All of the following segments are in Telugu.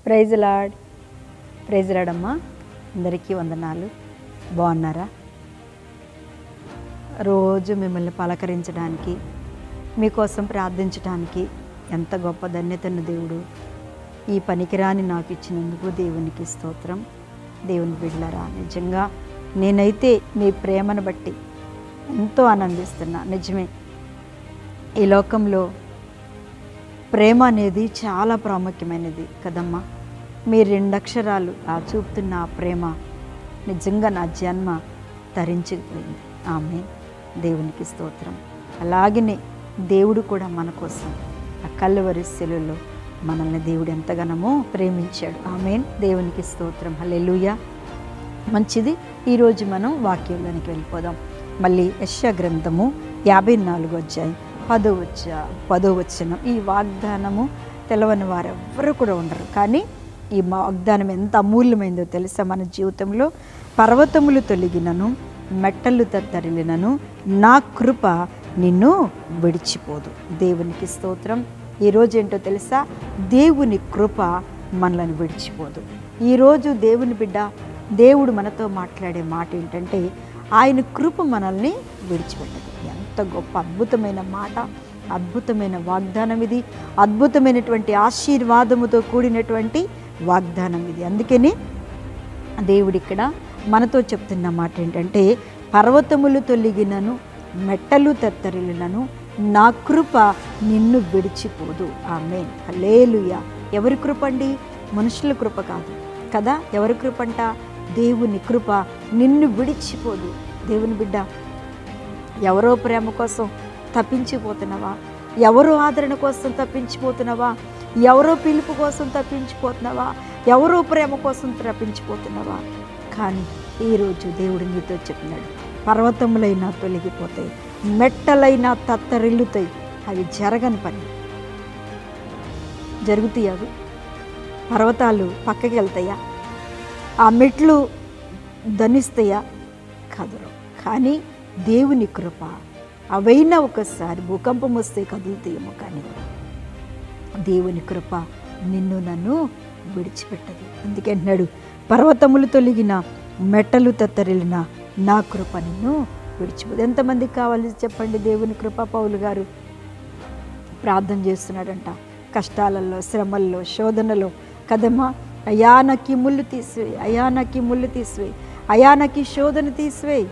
ప్రైజ్ లాడ్ ప్రైజ్ లాడమ్మా అందరికీ వందనాలు బాగున్నారా రోజు మిమ్మల్ని పలకరించడానికి మీకోసం ప్రార్థించడానికి ఎంత గొప్ప ధన్యతను దేవుడు ఈ పనికిరాని నాకు ఇచ్చినందుకు దేవునికి స్తోత్రం దేవుని బిడ్డలరా నిజంగా నేనైతే మీ ప్రేమను బట్టి ఎంతో ఆనందిస్తున్నా నిజమే ఈ లోకంలో ప్రేమ అనేది చాలా ప్రాముఖ్యమైనది కదమ్మా మీ రెండు అక్షరాలు ఆ చూపుతున్న ఆ ప్రేమ నిజంగా నా జన్మ తరించిపోయింది ఆమె దేవునికి స్తోత్రం అలాగనే దేవుడు కూడా మన కోసం ఆ కల్లువరి సెలులో మనల్ని దేవుడు ఎంతగానో ప్రేమించాడు ఆమె దేవునికి స్తోత్రం హల్లెలూయా మంచిది ఈరోజు మనం వాక్యంలోనికి వెళ్ళిపోదాం మళ్ళీ యశ గ్రంథము యాభై నాలుగు వచ్చాయి పదో వచ్చ పదో వచ్చిన ఈ వాగ్దానము తెలవని వారు ఎవ్వరు కూడా ఉండరు కానీ ఈ వాగ్దానం ఎంత అమూల్యమైందో తెలుసా మన జీవితంలో పర్వతములు తొలగినను మెట్టలు తరిలినను నా కృప నిన్ను విడిచిపోదు దేవునికి స్తోత్రం ఈరోజు ఏంటో తెలుసా దేవుని కృప మనల్ని విడిచిపోదు ఈరోజు దేవుని బిడ్డ దేవుడు మనతో మాట్లాడే మాట ఏంటంటే ఆయన కృప మనల్ని విడిచిపెట్టదు ఎంత గొప్ప అద్భుతమైన మాట అద్భుతమైన వాగ్దానం ఇది అద్భుతమైనటువంటి ఆశీర్వాదముతో కూడినటువంటి వాగ్దానం ఇది అందుకని దేవుడు ఇక్కడ మనతో చెప్తున్న మాట ఏంటంటే పర్వతములు తొలగినను మెట్టలు తత్తరిలినను నా కృప నిన్ను విడిచిపోదు ఆమె హలేలుయ ఎవరి కృప అండి మనుషుల కృప కాదు కదా ఎవరి కృప అంట దేవుని కృప నిన్ను విడిచిపోదు దేవుని బిడ్డ ఎవరో ప్రేమ కోసం తప్పించిపోతున్నావా ఎవరో ఆదరణ కోసం తప్పించిపోతున్నావా ఎవరో పిలుపు కోసం తప్పించిపోతున్నావా ఎవరో ప్రేమ కోసం తప్పించిపోతున్నావా కానీ ఈరోజు దేవుడు నీతో చెప్పినాడు పర్వతములైనా తొలగిపోతాయి మెట్టలైనా తత్తరిల్లుతాయి అవి జరగని పని జరుగుతాయి అవి పర్వతాలు పక్కకి వెళ్తాయా ఆ మెట్లు ధనిస్తాయా కదరు కానీ దేవుని కృప అవైనా ఒకసారి భూకంపం వస్తే కదులుతాయేమో కానీ దేవుని కృప నిన్ను నన్ను విడిచిపెట్టదు అందుకే అంటున్నాడు పర్వతములు తొలగిన మెట్టలు తత్తరిలిన నా కృప నిన్ను విడిచిపోదు ఎంతమందికి కావాలి చెప్పండి దేవుని కృప పౌలు గారు ప్రార్థన చేస్తున్నాడంట కష్టాలలో శ్రమల్లో శోధనలో కదమ్మా అయా నాకు ఈ ముళ్ళు తీసివేయి అయా నాకు ఈ ముళ్ళు తీసివేయి అయా నాకు ఈ శోధన తీసివేయి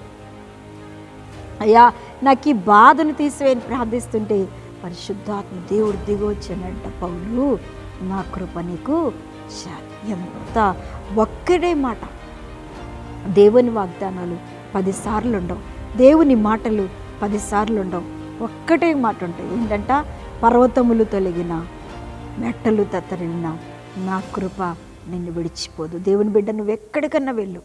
అయ్యా నాకు ఈ బాధను తీసివేయని ప్రార్థిస్తుంటే పరిశుద్ధాత్మ దేవుడు దిగొచ్చానంట పౌలు నా కృప నీకు చాలు ఎంత ఒక్కడే మాట దేవుని వాగ్దానాలు పదిసార్లు ఉండవు దేవుని మాటలు పదిసార్లు ఉండవు ఒక్కటే మాట ఉంటాయి ఏంటంట పర్వతములు తొలగిన మెట్టలు తత్తరిన నా కృప నిన్ను విడిచిపోదు దేవుని బిడ్డ నువ్వు ఎక్కడికన్నా వెళ్ళు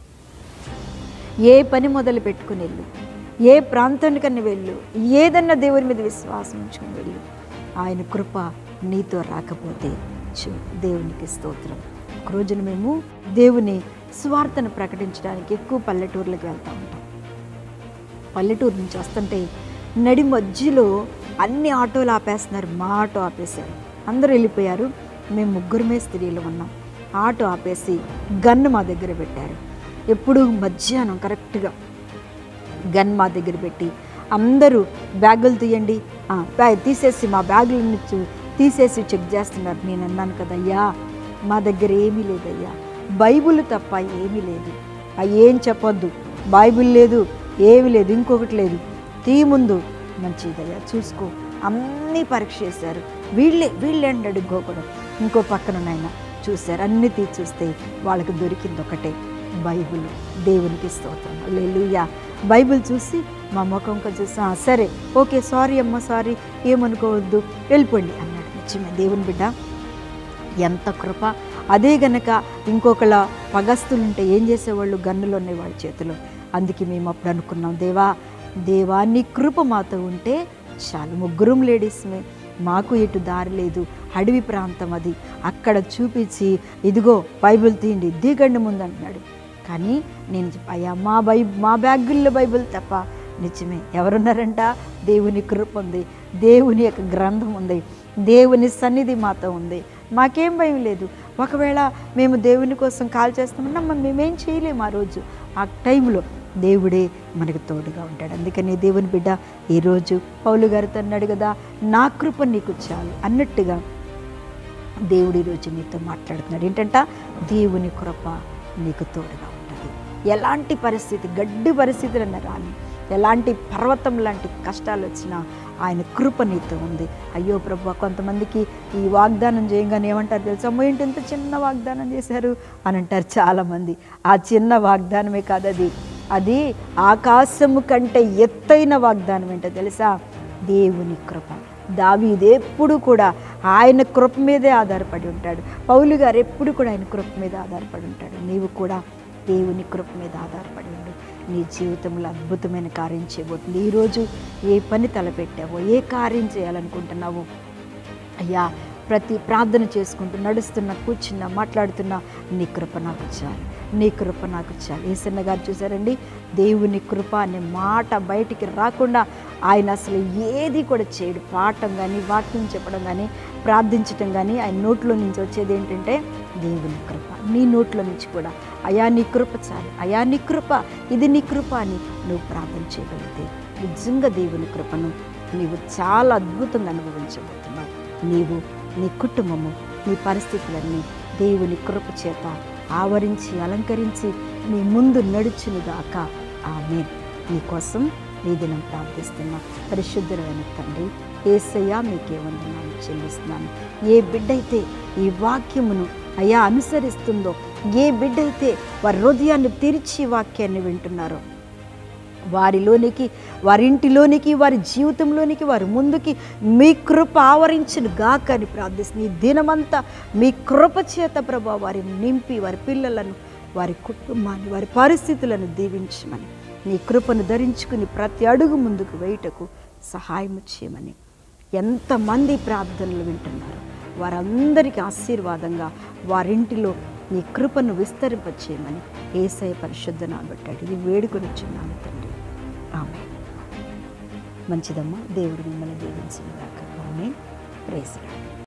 ఏ పని మొదలు పెట్టుకుని వెళ్ళు ఏ ప్రాంతానికన్నా వెళ్ళు ఏదన్నా దేవుని మీద విశ్వాసం ఉంచుకుని వెళ్ళు ఆయన కృప నీతో రాకపోతే చూ దేవునికి స్తోత్రం ఒక రోజున మేము దేవుని స్వార్థను ప్రకటించడానికి ఎక్కువ పల్లెటూర్లకు వెళ్తూ ఉంటాం పల్లెటూరు నుంచి వస్తుంటే నడి మధ్యలో అన్ని ఆటోలు ఆపేస్తున్నారు మా ఆటో ఆపేశారు అందరూ వెళ్ళిపోయారు మేము ముగ్గురమే స్త్రీలు ఉన్నాం ఆటో ఆపేసి గన్ను మా దగ్గర పెట్టారు ఎప్పుడు మధ్యాహ్నం కరెక్ట్గా గన్ మా దగ్గర పెట్టి అందరూ బ్యాగులు తీయండి ఆ, బ్యాగ్ తీసేసి మా బ్యాగులను చూ- తీసేసి చెక్ చేస్తున్నారు నేను అన్నాను కదయ్యా మా దగ్గర ఏమీ లేదయ్యా బైబిల్ తప్ప ఏమీ లేదు ఆ ఏం చెప్పొద్దు బైబిల్ లేదు ఏమీ లేదు ఇంకొకటి లేదు తీ ముందు మంచిదయ్యా చూసుకో అన్నీ పరీక్ష చేశారు వీళ్ళే వీళ్ళే అంటాడు ఇంకొకడు ఇంకో పక్కన నాయన చూశారు అన్నీ తీ చూస్తే వాళ్ళకి దొరికింది ఒకటే బైబిల్ దేవునికి స్తోత్రం లేలుయా బైబిల్ చూసి మా ముఖం కొంచెం చూసి "ఆ, సరే ఓకే సారీ అమ్మ సారీ ఏమనుకోవద్దు వెళ్ళిపోండి అన్నాడు నిజమే దేవుని బిడ్డ ఎంత కృప అదే గనక ఇంకొకళ్ళ పగస్తులుంటే ఏం చేసేవాళ్ళు గన్నులు ఉన్నాయి వాళ్ళ చేతిలో అందుకే మేము అప్పుడు అనుకున్నాం దేవా దేవా నీ కృప మాతో ఉంటే చాలు ముగ్గురం లేడీస్మే మాకు ఎటు దారి లేదు అడవి ప్రాంతం అది అక్కడ చూపించి ఇదిగో బైబిల్ తీయండి దిగండి ముందు అంటున్నాడు కానీ నేను చెప్ప- అయ్యా మా బై మా బ్యాగుల్లో బైబిల్ తప్ప నిజమే ఎవరున్నారంట దేవుని కృప ఉంది దేవుని యొక్క గ్రంథం ఉంది దేవుని సన్నిధి మాతో ఉంది మాకేం భయం లేదు ఒకవేళ మేము దేవుని కోసం కాల్ చేస్తామన్నా మనం మేమేం చేయలేము ఆ రోజు ఆ టైంలో దేవుడే మనకు తోడుగా ఉంటాడు అందుకని దేవుని బిడ్డ ఈరోజు పౌలు గారితో అన్నాడు కదా నా కృప నీకు చాలు అన్నట్టుగా దేవుడు ఈరోజు నీతో మాట్లాడుతున్నాడు ఏంటంట దేవుని కృప నీకు తోడుగా ఉంటుంది ఎలాంటి పరిస్థితి గడ్డి పరిస్థితులన్న రాని ఎలాంటి పర్వతం లాంటి కష్టాలు వచ్చినా ఆయన కృప నీతో ఉంది అయ్యో ప్రభు కొంతమందికి ఈ వాగ్దానం చేయగానే ఏమంటారు తెలుసా అమ్మో ఏంటి ఇంత చిన్న వాగ్దానం చేశారు అని అంటారు చాలామంది ఆ చిన్న వాగ్దానమే కాదు అది అది ఆకాశము కంటే ఎత్తైన వాగ్దానం ఏంటో తెలుసా దేవుని కృప దావీదు ఎప్పుడు కూడా ఆయన కృప మీదే ఆధారపడి ఉంటాడు పౌలు గారు ఎప్పుడు కూడా ఆయన కృప మీద ఆధారపడి ఉంటాడు నీవు కూడా దేవుని కృప మీద ఆధారపడి ఉండు నీ జీవితంలో అద్భుతమైన కార్యం చేయబోతుంది ఈరోజు ఏ పని తలపెట్టావో ఏ కార్యం చేయాలనుకుంటున్నావో అయ్యా ప్రతి ప్రార్థన చేసుకుంటూ నడుస్తున్నా కూర్చున్నా మాట్లాడుతున్నా నీ కృప నాకు చాలు నీ కృప నాకు చాలు ఏసన్న గారు చూసారండి దేవుని కృప అనే మాట బయటికి రాకుండా ఆయన అసలు ఏది కూడా చేయడు పాఠం కానీ వాక్యం చెప్పడం కానీ ప్రార్థించటం కానీ ఆయన నోట్లో నుంచి వచ్చేది ఏంటంటే దేవుని కృప నీ నోట్లో నుంచి కూడా అయా నీ కృప చాలు అయా నీ కృప ఇది నీ కృప అని నువ్వు ప్రార్థన చేయగలిగితే నిజంగా దేవుని కృపను నీవు చాలా అద్భుతంగా అనుభవించబోతున్నావు నీవు నీ కుటుంబము నీ పరిస్థితులన్నీ దేవుని కృప చేత ఆవరించి అలంకరించి నీ ముందు నడుచునుగాక ఆమె నీకోసం నీ దినం ప్రార్థిస్తున్నా పరిశుద్ధమైన తండ్రి ఏసయ్యా మీకే వందనాలు చెల్లిస్తున్నాను ఏ బిడ్డైతే ఈ వాక్యమును అయా అనుసరిస్తుందో ఏ బిడ్డైతే వారి హృదయాన్ని తెరిచి ఈ వాక్యాన్ని వింటున్నారో వారిలోనికి వారింటిలోనికి వారి జీవితంలోనికి వారి ముందుకి మీ కృప ఆవరించును గాక అని ప్రార్థిస్తుంది ఈ దినమంతా మీ కృప చేత ప్రభా వారిని నింపి వారి పిల్లలను వారి కుటుంబాన్ని వారి పరిస్థితులను దీవించమని నీ కృపను ధరించుకుని ప్రతి అడుగు ముందుకు వేయుటకు సహాయం చేయమని ఎంతమంది ప్రార్థనలు వింటున్నారు వారందరికీ ఆశీర్వాదంగా వారింటిలో నీ కృపను విస్తరింపచేయమని ఏసయ పరిశుద్ధ నాబట్టాడు ఇది వేడుకొని చిన్నాను తండ్రి ఆమె మంచిదమ్మా దేవుడు మిమ్మల్ని దీవించిన దాకా ఆమె ప్రేసరాడు